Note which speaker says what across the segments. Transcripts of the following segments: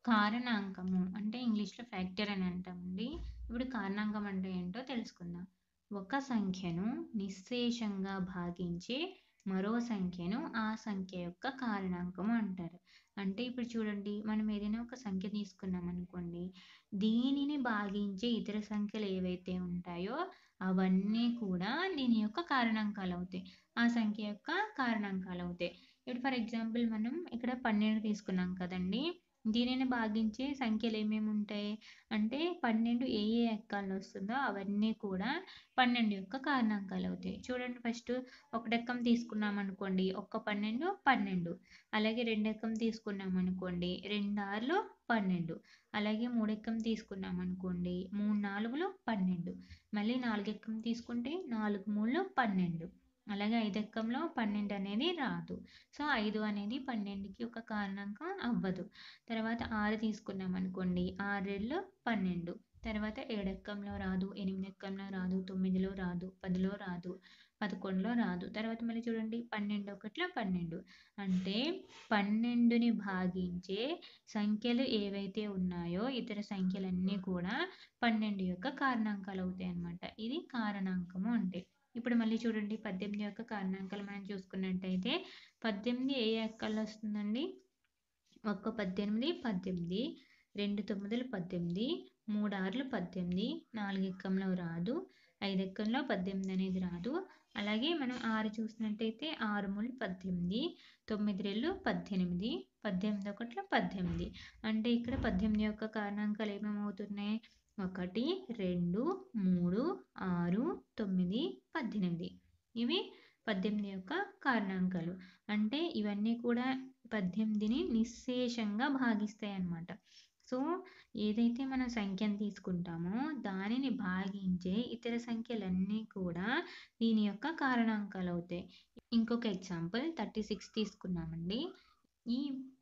Speaker 1: కారణాంకము అంటే ఇంగ్లీష్‌లో ఫ్యాక్టర్ అని అంటామండి. ఇప్పుడు కారణాంకం అంటే ఏంటో తెలుసుకుందాం. ఒక సంఖ్యను నిశ్శేషంగా భాగించే మరో సంఖ్యను ఆ సంఖ్య యొక్క కారణాంకము అంటారు. అంటే ఇప్పుడు చూడండి మనం ఏదైనా ఒక సంఖ్య తీసుకున్నాం అనుకోండి. దీనిని భాగించే ఇతర సంఖ్యలు ఏవైతే ఉంటాయో అవన్నీ కూడా దీని యొక్క కారణాంకాలు అవుతాయి. ఆ సంఖ్య యొక్క కారణాంకాలు అవుతాయి. ఇప్పుడు ఫర్ ఎగ్జాంపుల్ మనం ఇక్కడ 12 తీసుకున్నాం కదండీ! దీనిని భాగించే సంఖ్యలు ఏమేమి ఉంటాయి? అంటే 12 ఏ ఏ ఎక్కాల్లో వస్తుందో అవన్నీ కూడా 12 యొక్క కారణాంకాలు అవుతాయి. చూడండి ఫస్ట్ ఒకటెక్కం తీసుకున్నాం అనుకోండి. ఒక్క 12 12 అలాగే రెండెక్కం తీసుకున్నాం అనుకోండి. 2 ఆర్లు 12 అలాగే మూడెక్కం తీసుకున్నాం అనుకోండి. 3 నాలుగులు 12 మళ్ళీ నాలుగెక్కం తీసుకుంటే 4 మూడులు 12 అలాగే ఐదెక్కంలో 12 అనేది రాదు. సో, 5 అనేది 12కి ఒక కారణాంకం అవ్వదు. తర్వాత 6 తీసుకున్నాం అనుకోండి. 6 రెళ్ళు 12 తర్వాత ఏడెక్కంలో రాదు. ఎనిమిదెక్కంలో రాదు. 9లో రాదు. 10లో రాదు. 11లో రాదు. తర్వాత మళ్ళీ చూడండి 12 ఒకట్ల 12 అంటే 12ని భాగించే సంఖ్యలు ఏవైతే ఉన్నాయో ఇతర సంఖ్యలన్నీ కూడా 12 యొక్క కారణాంకాలు అవుతాయి అన్నమాట. ఇది కారణాంకము అంటే. ఇప్పుడు మళ్ళీ చూడండి 18 యొక్క కారణాంకాలు మనం చూసుకున్నట్టయితే 18 ఏ ఏ ఎక్కాల్లో వస్తుందండి? ఒక్క 18 18 రెండు తొమ్మిదిలు 18 మూడు ఆర్లు 18 నాలుగెక్కంలో రాదు. ఐదెక్కంలో 18 అనేది రాదు. అలాగే మనం 6 చూసినట్టయితే 6 మూడులు 18 9 రెళ్ళు 18 18 ఒకట్ల 18 అంటే ఇక్కడ 18 యొక్క కారణాంకాలు ఏమేమి అవుతున్నాయి? 1 2 3 6 9 18 ఇవి 18 యొక్క కారణాంకాలు. అంటే ఇవన్నీ కూడా 18ని నిశ్శేషంగా భాగిస్తాయి అన్నమాట. సో, ఏదైతే మనం సంఖ్యను తీసుకుంటామో దానిని భాగించే ఇతర సంఖ్యలన్నీ కూడా దీని యొక్క కారణాంకాలు అవుతాయి. ఇంకొక ఎగ్జాంపుల్ 36 తీసుకున్నామండి. ఈ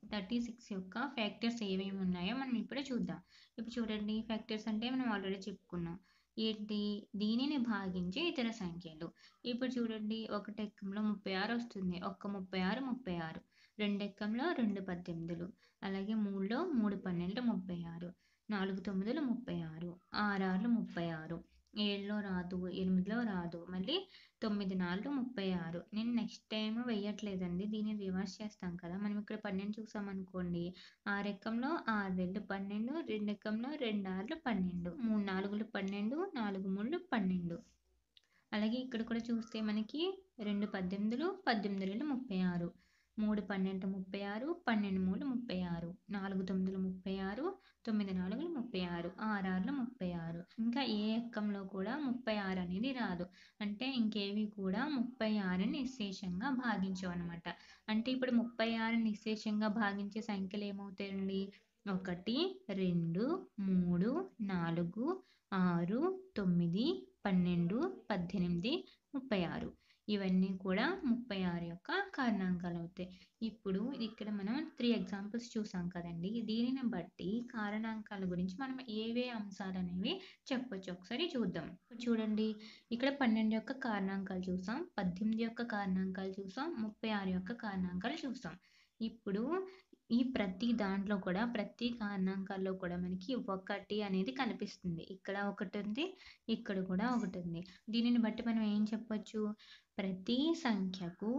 Speaker 1: 36 యొక్క ఫ్యాక్టర్స్ ఏమేమి ఉన్నాయో మనం ఇప్పుడు చూద్దాం. ఇప్పుడు చూడండి ఫ్యాక్టర్స్ అంటే మనం ఆల్రెడీ చెప్పుకున్నాం. ఏంటి? దీనిని భాగించే ఇతర సంఖ్యలు. ఇప్పుడు చూడండి ఒకటెక్కంలో 36 వస్తుంది. ఒక్క 36 36 రెండెక్కంలో 2 18లు అలాగే మూడులో 3 12 36 నాలుగు తొమ్మిదిలు 36 ఆరు ఆర్లు 36 ఏడులో రాదు. ఎనిమిదిలో రాదు. మళ్ళీ 9 నాలుగు 36 నేను నెక్స్ట్ టైమ్ వేయట్లేదండి. దీన్ని రివర్స్ చేస్తాం కదా! మనం ఇక్కడ 12 చూసామనుకోండి. ఆరెక్కంలో 6 రెళ్ళు 12 రెండెక్కంలో 2 ఆర్లు 12 మూడు నాలుగులు 12 నాలుగు మూడులు 12 అలాగే ఇక్కడ కూడా చూస్తే మనకి రెండు 18లు 18 రెళ్ళు 36 మూడు 12 36 12 మూడులు 36 నాలుగు తొమ్మిదిలు 36 తొమ్మిది నాలుగులు 36 ఆరు ఆర్లు 36 ఇంకా ఏ ఎక్కంలో కూడా 36 అనేది రాదు. అంటే ఇంకేవి కూడా 36ని నిశ్శేషంగా భాగించవన్నమాట. అంటే ఇప్పుడు 36ని నిశ్శేషంగా భాగించే సంఖ్యలు ఏమవుతాయండి? 1 2 3 4 6 9 12 18 36 ఇవన్నీ కూడా 36 యొక్క కారణాంకాలు అవుతాయి. ఇప్పుడు ఇక్కడ మనం 3 ఎగ్జాంపుల్స్ చూసాం కదండీ! దీనిని బట్టి కారణాంకాల గురించి మనం ఏవే అంశాలనేవి చెప్పొచ్చు ఒకసారి చూద్దాం. చూడండి ఇక్కడ 12 యొక్క కారణాంకాలు చూసాం. 18 యొక్క కారణాంకాలు చూసాం. 36 యొక్క కారణాంకాలు చూసాం. ఇప్పుడు ఈ ప్రతి దాంట్లో కూడా ప్రతి కారణాంకాల్లో కూడా మనకి 1 అనేది కనిపిస్తుంది. ఇక్కడ ఒకటుంది. ఇక్కడ కూడా ఒకటుంది. దీనిని బట్టి మనం ఏం చెప్పొచ్చు? ప్రతి సంఖ్యకు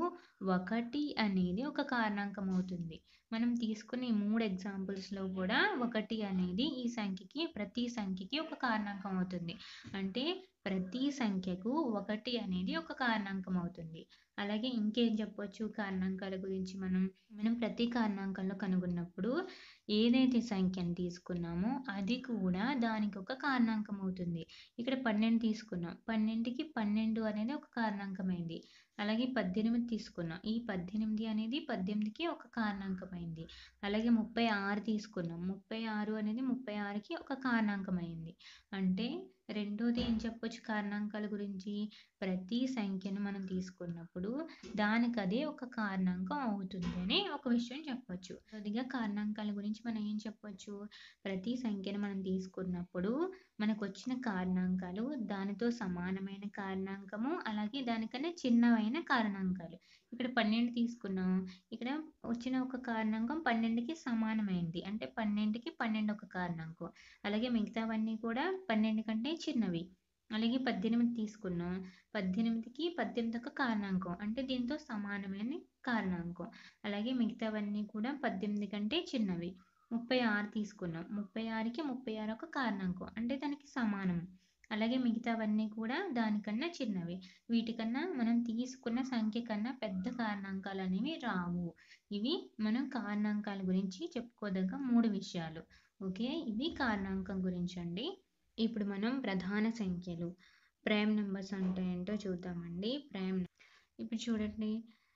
Speaker 1: 1 అనేది ఒక కారణాంకం అవుతుంది. మనం తీసుకున్న ఈ 3 ఎగ్జాంపుల్స్‌లో కూడా 1 అనేది ఈ సంఖ్యకి ప్రతి సంఖ్యకి ఒక కారణాంకం అవుతుంది. అంటే ప్రతి సంఖ్యకు 1 అనేది ఒక కారణాంకం అవుతుంది. అలాగే ఇంకేం చెప్పొచ్చు కారణాంకాల గురించి మనం? మనం ప్రతి కారణాంకంలో కనుగొన్నప్పుడు ఏదైతే సంఖ్యను తీసుకున్నామో అది కూడా దానికి ఒక కారణాంకం అవుతుంది. ఇక్కడ 12 తీసుకున్నాం. 12కి 12 అనేది ఒక కారణాంకమైంది. అలాగే 18 తీసుకున్నాం. ఈ 18 అనేది 18కి ఒక కారణాంకమైంది. అలాగే 36 తీసుకున్నాం. 36 అనేది 36కి ఒక కారణాంకమైంది. అంటే రెండోది ఏం చెప్పొచ్చు కారణాంకాల గురించి? ప్రతి సంఖ్యను మనం తీసుకున్నప్పుడు దానికదే ఒక కారణాంకం అవుతుంది అని ఒక విషయం చెప్పొచ్చు. మొదటిగా కారణాంకాల గురించి మనం ఏం చెప్పొచ్చు? ప్రతి సంఖ్యను మనం తీసుకున్నప్పుడు మనకొచ్చిన కారణాంకాలు దానితో సమానమైన కారణాంకము అలాగే దానికన్నా చిన్నవైన ముఖ్యమైన కారణాంకాలు ఇక్కడ పన్నెండు తీసుకున్నాం ఇక్కడ వచ్చిన ఒక కారణాంకం పన్నెండుకి సమానమైంది అంటే పన్నెండుకి పన్నెండు ఒక కారణాంకం అలాగే మిగతావన్నీ కూడా పన్నెండు కంటే చిన్నవి అలాగే పద్దెనిమిది తీసుకున్నాం పద్దెనిమిదికి పద్దెనిమిది ఒక కారణాంకం అంటే దీంతో సమానమైన కారణాంకం అలాగే మిగతావన్నీ కూడా పద్దెనిమిది కంటే చిన్నవి ముప్పై ఆరు తీసుకున్నాం ముప్పై ఆరుకి ముప్పై ఆరు ఒక కారణాంకం అంటే దానికి సమానం అలాగే మిగతావన్నీ కూడా దానికన్నా చిన్నవి వీటికన్నా మనం తీసుకున్న సంఖ్య కన్నా పెద్ద కారణాంకాలు అనేవి రావు ఇవి మనం కారణాంకాల గురించి చెప్పుకోదగ్గ మూడు విషయాలు ఓకే ఇవి కారణాంకం గురించి అండి ఇప్పుడు మనం ప్రధాన సంఖ్యలు ప్రైమ్ నెంబర్స్ అంటే ఏంటో చూద్దామండి ప్రైమ్ ఇప్పుడు చూడండి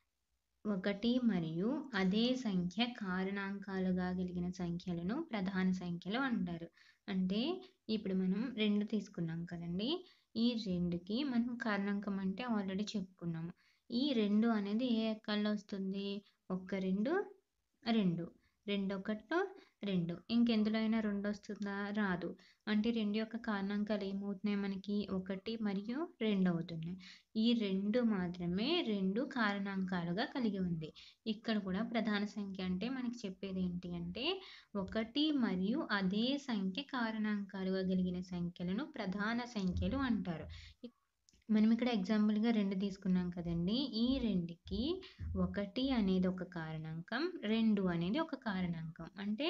Speaker 1: ఒకటి మరియు అదే సంఖ్య కారణాంకాలుగా కలిగిన సంఖ్యలను ప్రధాన సంఖ్యలు అంటారు అంటే ఇప్పుడు మనం రెండు తీసుకున్నాం కదండి ఈ రెండుకి మనం కారణాంకం అంటే ఆల్రెడీ చెప్పుకున్నాము ఈ రెండు అనేది ఏ ఎక్కల్లో వస్తుంది ఒక్క రెండు రెండు రెండు ఒకటిలో రెండు ఇంకెందులో అయినా రెండు వస్తుందా రాదు అంటే రెండు యొక్క కారణాంకాలు ఏమవుతున్నాయి మనకి ఒకటి మరియు రెండు అవుతున్నాయి ఈ రెండు మాత్రమే రెండు కారణాంకాలుగా కలిగి ఉంది ఇక్కడ కూడా ప్రధాన సంఖ్య అంటే మనకి చెప్పేది ఏంటి అంటే ఒకటి మరియు అదే సంఖ్య కారణాంకాలుగా కలిగిన సంఖ్యలను ప్రధాన సంఖ్యలు అంటారు మనం ఇక్కడ ఎగ్జాంపుల్గా రెండు తీసుకున్నాం కదండి ఈ రెండుకి ఒకటి అనేది ఒక కారణాంకం రెండు అనేది ఒక కారణాంకం అంటే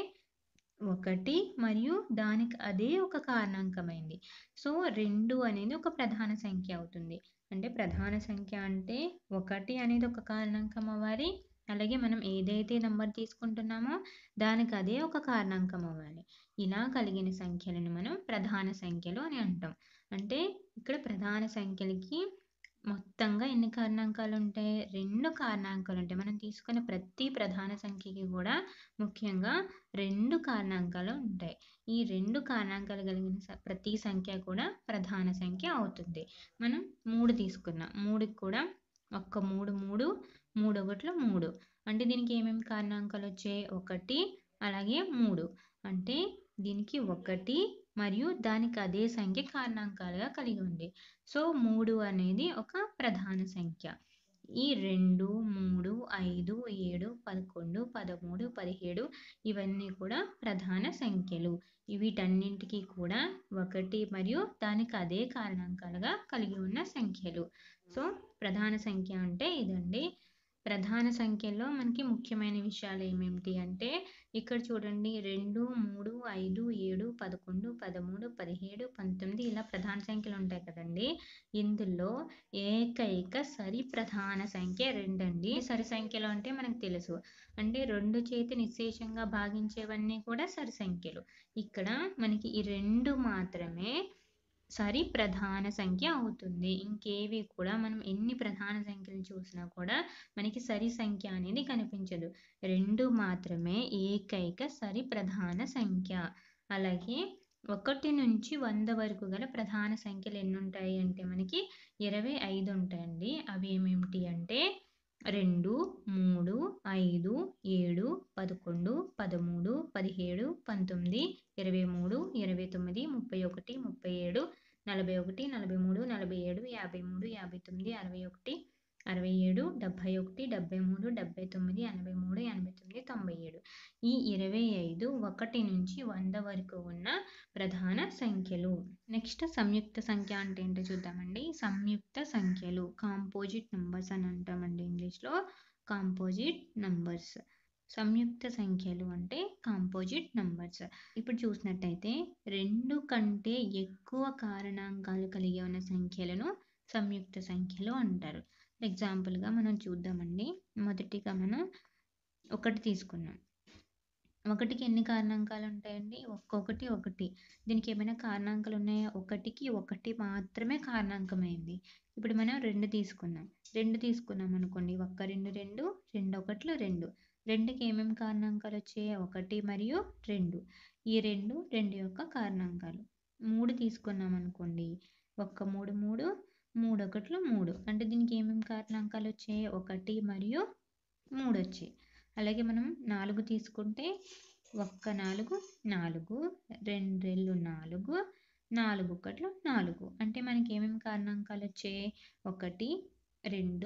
Speaker 1: ఒకటి మరియు దానికి అదే ఒక కారణాంకమైంది సో రెండు అనేది ఒక ప్రధాన సంఖ్య అవుతుంది అంటే ప్రధాన సంఖ్య అంటే ఒకటి అనేది ఒక కారణాంకం అవ్వాలి అలాగే మనం ఏదైతే నెంబర్ తీసుకుంటున్నామో దానికి అదే ఒక కారణాంకం అవ్వాలి ఇలా కలిగిన సంఖ్యలను మనం ప్రధాన సంఖ్యలు అని అంటాం అంటే ఇక్కడ ప్రధాన సంఖ్యలకి మొత్తంగా ఎన్ని కారణాంకాలు ఉంటాయి రెండు కారణాంకాలు ఉంటాయి మనం తీసుకునే ప్రతి ప్రధాన సంఖ్యకి కూడా ముఖ్యంగా రెండు కారణాంకాలు ఉంటాయి ఈ రెండు కారణాంకాలు కలిగిన స- ప్రతి సంఖ్య కూడా ప్రధాన సంఖ్య అవుతుంది మనం మూడు తీసుకున్నాం మూడుకి కూడా ఒక్క మూడు మూడు మూడు ఒకటిలో మూడు అంటే దీనికి ఏమేమి కారణాంకాలు వచ్చాయి ఒకటి అలాగే మూడు అంటే దీనికి ఒకటి మరియు దానికి అదే సంఖ్య కారణాంకాలుగా కలిగి ఉంది సో మూడు అనేది ఒక ప్రధాన సంఖ్య ఈ రెండు మూడు ఐదు ఏడు పదకొండు పదమూడు పదిహేడు ఇవన్నీ కూడా ప్రధాన సంఖ్యలు వీటన్నింటికి కూడా ఒకటి మరియు దానికి అదే కారణాంకాలుగా కలిగి ఉన్న సంఖ్యలు సో ప్రధాన సంఖ్య అంటే ఇదండి ప్రధాన సంఖ్యలో మనకి ముఖ్యమైన విషయాలు ఏమేమిటి అంటే ఇక్కడ చూడండి రెండు మూడు ఐదు ఏడు పదకొండు పదమూడు పదిహేడు పంతొమ్మిది ఇలా ప్రధాన సంఖ్యలు ఉంటాయి కదండి ఇందులో ఏకైక సరి ప్రధాన సంఖ్య రెండండి సరి సంఖ్యలు అంటే మనకు తెలుసు అంటే రెండు చేతి నిశ్శేషంగా భాగించేవన్నీ కూడా సరి సంఖ్యలు ఇక్కడ మనకి ఈ రెండు మాత్రమే సరి ప్రధాన సంఖ్య అవుతుంది ఇంకేవి కూడా మనం ఎన్ని ప్రధాన సంఖ్యలు చూసినా కూడా మనకి సరి సంఖ్య అనేది కనిపించదు రెండు మాత్రమే ఏకైక సరి ప్రధాన సంఖ్య అలాగే ఒకటి నుంచి వంద వరకు గల ప్రధాన సంఖ్యలు ఎన్ని ఉంటాయి అంటే మనకి ఇరవై ఐదు ఉంటాయండి అవి ఏమేమిటి అంటే రెండు మూడు ఐదు ఏడు పదకొండు పదమూడు పదిహేడు పంతొమ్మిది ఇరవై మూడు ఇరవై తొమ్మిది ముప్పై ఒకటి ముప్పై ఏడు నలభై ఒకటి నలభై మూడు నలభై ఏడు యాభై మూడు యాభై తొమ్మిది అరవై ఒకటి అరవై ఏడు డెబ్భై ఒకటి డెబ్భై మూడు డెబ్భై తొమ్మిది ఎనభై మూడు ఎనభై తొమ్మిది తొంభై ఏడు ఈ ఇరవై ఐదు ఒకటి నుంచి వంద వరకు ఉన్న ప్రధాన సంఖ్యలు నెక్స్ట్ సంయుక్త సంఖ్య అంటే ఏంటో చూద్దామండి సంయుక్త సంఖ్యలు కాంపోజిట్ నంబర్స్ అని అంటామండి ఇంగ్లీష్లో కాంపోజిట్ నంబర్స్ సంయుక్త సంఖ్యలు అంటే కాంపోజిట్ నంబర్స్ ఇప్పుడు చూసినట్టయితే రెండు కంటే ఎక్కువ కారణాంకాలు కలిగి ఉన్న సంఖ్యలను సంయుక్త సంఖ్యలు అంటారు ఎగ్జాంపుల్గా మనం చూద్దామండి మొదటిగా మనం ఒకటి తీసుకున్నాం ఒకటికి ఎన్ని కారణాంకాలు ఉంటాయండి ఒక్కొక్కటి ఒకటి దీనికి ఏమైనా కారణాంకాలు ఉన్నాయా ఒకటికి ఒకటి మాత్రమే కారణాంకమైంది ఇప్పుడు మనం రెండు తీసుకున్నాం రెండు తీసుకున్నాం అనుకోండి ఒక్క రెండు రెండు రెండు ఒకటిలో రెండు రెండుకి ఏమేమి కారణాంకాలు వచ్చాయి ఒకటి మరియు రెండు ఈ రెండు రెండు యొక్క కారణాంకాలు మూడు తీసుకున్నాం అనుకోండి ఒక్క మూడు మూడు మూడు ఒకటిలో మూడు అంటే దీనికి ఏమేమి కారణాంకాలు వచ్చాయి ఒకటి మరియు మూడు వచ్చాయి అలాగే మనం నాలుగు తీసుకుంటే ఒక్క నాలుగు నాలుగు రెండు రెళ్ళు నాలుగు నాలుగు ఒకటిలో నాలుగు అంటే మనకి ఏమేమి కారణాంకాలు వచ్చాయి ఒకటి రెండు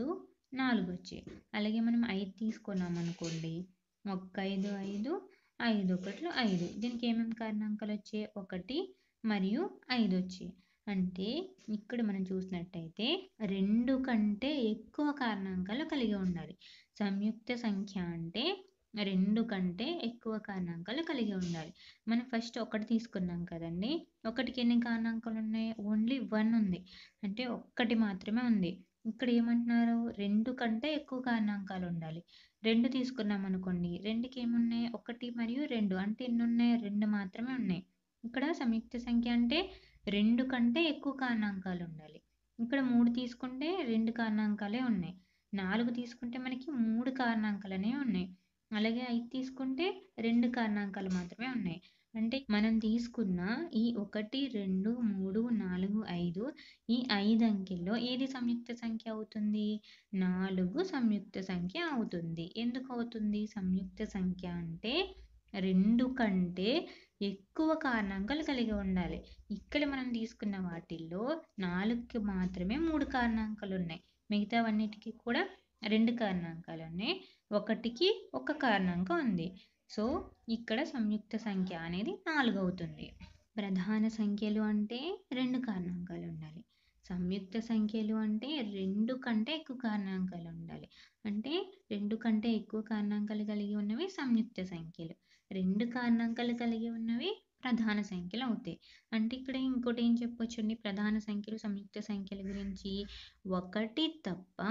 Speaker 1: నాలుగు వచ్చాయి అలాగే మనం ఐదు తీసుకున్నాం అనుకోండి ఒక్క ఐదు ఐదు ఐదు ఒకట్లు ఐదు దీనికి ఏమేమి కారణాంకాలు వచ్చాయి ఒకటి మరియు ఐదు వచ్చాయి అంటే ఇక్కడ మనం చూసినట్టయితే రెండు కంటే ఎక్కువ కారణాంకాలు కలిగి ఉండాలి సంయుక్త సంఖ్య అంటే రెండు కంటే ఎక్కువ కారణాంకాలు కలిగి ఉండాలి మనం ఫస్ట్ ఒకటి తీసుకున్నాం కదండి ఒకటికి ఎన్ని కారణాంకాలు ఉన్నాయి ఓన్లీ వన్ ఉంది అంటే ఒక్కటి మాత్రమే ఉంది ఇక్కడ ఏమంటున్నారు రెండు కంటే ఎక్కువ కారణాంకాలు ఉండాలి రెండు తీసుకున్నాం అనుకోండి రెండుకి ఏమున్నాయి ఒకటి మరియు రెండు అంటే ఎన్ని ఉన్నాయి రెండు మాత్రమే ఉన్నాయి ఇక్కడ సంయుక్త సంఖ్య అంటే రెండు కంటే ఎక్కువ కారణాంకాలు ఉండాలి ఇక్కడ మూడు తీసుకుంటే రెండు కారణాంకాలే ఉన్నాయి నాలుగు తీసుకుంటే మనకి మూడు కారణాంకాలు అనేవి ఉన్నాయి అలాగే ఐదు తీసుకుంటే రెండు కారణాంకాలు మాత్రమే ఉన్నాయి అంటే మనం తీసుకున్న ఈ ఒకటి రెండు మూడు నాలుగు ఐదు ఈ ఐదు అంకెల్లో ఏది సంయుక్త సంఖ్య అవుతుంది నాలుగు సంయుక్త సంఖ్య అవుతుంది ఎందుకు అవుతుంది సంయుక్త సంఖ్య అంటే రెండు కంటే ఎక్కువ కారణాంకాలు కలిగి ఉండాలి ఇక్కడ మనం తీసుకున్న వాటిల్లో నాలుగుకి మాత్రమే మూడు కారణాంకాలు ఉన్నాయి మిగతావన్నిటికీ కూడా రెండు కారణాంకాలు ఉన్నాయి ఒకటికి ఒక కారణాంకం ఉంది సో ఇక్కడ సంయుక్త సంఖ్య అనేది నాలుగు అవుతుంది ప్రధాన సంఖ్యలు అంటే రెండు కారణాంకాలు ఉండాలి సంయుక్త సంఖ్యలు అంటే రెండు కంటే ఎక్కువ కారణాంకాలు ఉండాలి అంటే రెండు కంటే ఎక్కువ కారణాంకాలు కలిగి ఉన్నవి సంయుక్త సంఖ్యలు రెండు కారణాంకాలు కలిగి ఉన్నవి ప్రధాన సంఖ్యలు అవుతాయి అంటే ఇక్కడ ఇంకోటి ఏం చెప్పొచ్చండి ప్రధాన సంఖ్యలు సంయుక్త సంఖ్యల గురించి ఒకటి తప్ప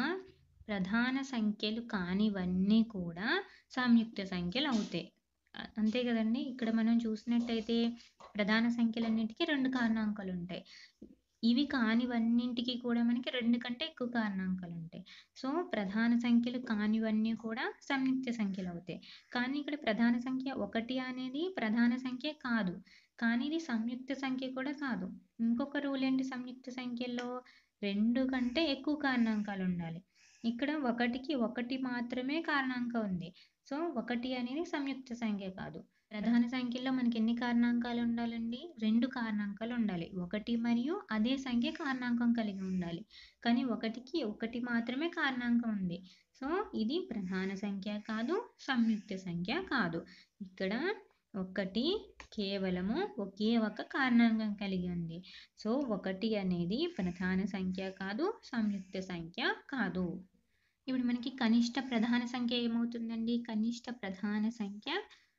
Speaker 1: ప్రధాన సంఖ్యలు కానివన్నీ కూడా సంయుక్త సంఖ్యలు అవుతాయి అ- అంతే కదండి ఇక్కడ మనం చూసినట్టయితే ప్రధాన సంఖ్యలన్నిటికీ రెండు కారణాంకాలు ఉంటాయి ఇవి కానివన్నింటికి కూడా మనకి రెండు కంటే ఎక్కువ కారణాంకాలు ఉంటాయి సో ప్రధాన సంఖ్యలు కానివన్నీ కూడా సంయుక్త సంఖ్యలు అవుతాయి కానీ ఇక్కడ ప్రధాన సంఖ్య ఒకటి అనేది ప్రధాన సంఖ్య కాదు కానీ ఇది సంయుక్త సంఖ్య కూడా కాదు ఇంకొక రూల్ ఏంటి సంయుక్త సంఖ్యలో రెండు కంటే ఎక్కువ కారణాంకాలు ఉండాలి ఇక్కడ ఒకటికి ఒకటి మాత్రమే కారణాంకం ఉంది సో ఒకటి అనేది సంయుక్త సంఖ్య కాదు ప్రధాన సంఖ్యలో మనకి ఎన్ని కారణాంకాలు ఉండాలండి రెండు కారణాంకాలు ఉండాలి ఒకటి మరియు అదే సంఖ్య కారణాంకం కలిగి ఉండాలి కానీ ఒకటికి ఒకటి మాత్రమే కారణాంకం ఉంది సో ఇది ప్రధాన సంఖ్య కాదు సంయుక్త సంఖ్య కాదు ఇక్కడ ఒకటి కేవలము ఒకే ఒక కారణాంకం కలిగి ఉంది సో ఒకటి అనేది ప్రధాన సంఖ్య కాదు సంయుక్త సంఖ్య కాదు ఇప్పుడు మనకి కనిష్ట ప్రధాన సంఖ్య ఏమవుతుందండి కనిష్ట ప్రధాన సంఖ్య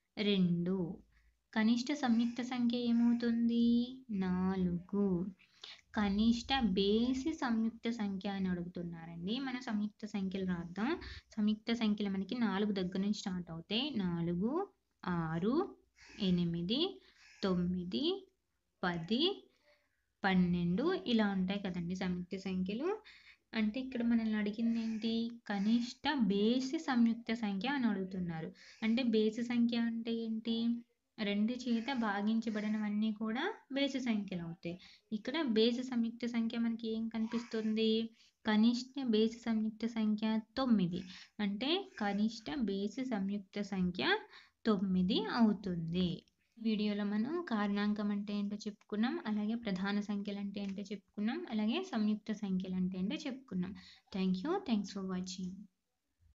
Speaker 1: రెండు కనిష్ట సంయుక్త సంఖ్య ఏమవుతుంది నాలుగు కనిష్ట బేసి సంయుక్త సంఖ్య అని అడుగుతున్నారండి మనం సంయుక్త సంఖ్యలు రాద్దాం సంయుక్త సంఖ్యలు మనకి నాలుగు దగ్గర నుంచి స్టార్ట్ అవుతాయి నాలుగు ఆరు ఎనిమిది తొమ్మిది పది పన్నెండు ఇలా ఉంటాయి కదండి సంయుక్త సంఖ్యలు అంటే ఇక్కడ మనల్ని అడిగింది ఏంటి కనిష్ట బేసి సంయుక్త సంఖ్య అని అడుగుతున్నారు అంటే బేసి సంఖ్య అంటే ఏంటి రెండు చేత భాగించబడినవన్నీ కూడా బేసి సంఖ్యలు అవుతాయి ఇక్కడ బేసి సంయుక్త సంఖ్య మనకి ఏం కనిపిస్తుంది కనిష్ట బేసి సంయుక్త సంఖ్య తొమ్మిది అంటే కనిష్ట బేసి సంయుక్త సంఖ్య తొమ్మిది అవుతుంది వీడియోలో మనం కారణాంకం అంటే ఏంటో చెప్పుకున్నాం అలాగే ప్రధాన సంఖ్యలు అంటే ఏంటో చెప్పుకున్నాం అలాగే సంయుక్త సంఖ్యలు అంటే ఏంటో చెప్పుకున్నాం thank you thanks for watching